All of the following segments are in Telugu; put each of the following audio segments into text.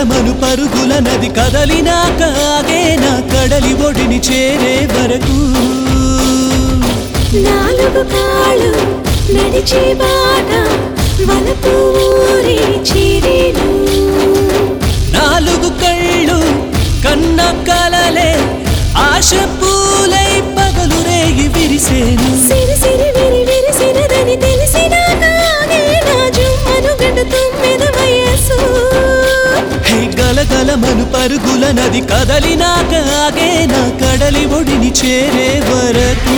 గలగలమను పరుగుల నది కదలినాక ఆగేనా కడలి ఒడిని చేరే వరకు నాలుగు కాళ్ళు నడిచే బాట వలపు ఊరి చేరేను నాలుగు కళ్ళు కన్న కలలే ఆశ పూలై పగలు రేగి విరిసేను సిరి సిరి విరి విరిసినదని తెలిసినాక ఆగేనా జుమ్మను గడుతుమ్మెద వయసు హే గలగలమను పరుగుల నది కదలినాక ఆగేనా కడలి ఒడిని చేరే వరకు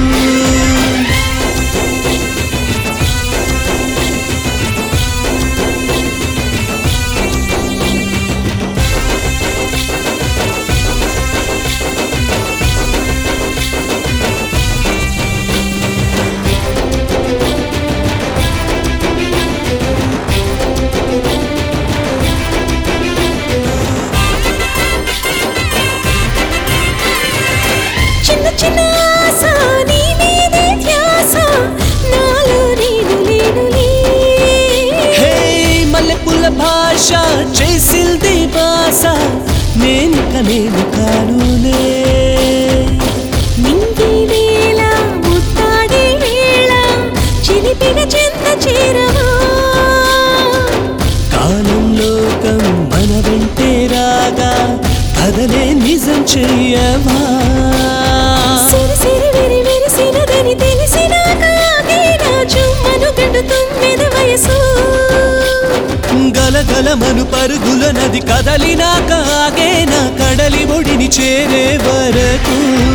చిన్న చిన్న ఆశ నీ మీదే ధ్యాస నాలో నేను లేనులే హే మల్లెపుల్ల భాష చేసింది భాష నేనిక నేను కానులే నింగి వేళ ముత్తాడే వేళ చిలిపిన చెంత చేరవా కాలం లోకం మన వెంటే రాగా కదలే నిజం చెయ్యవా సిరి సిరి విరి విరిసినదని తెలిసినాక ఆగేనా జుమ్మను గడుతుమ్మెద వయసు గలగలమను పరుగుల నది కదలినాక ఆగేనా కడలి ఒడిని చేరే వరకు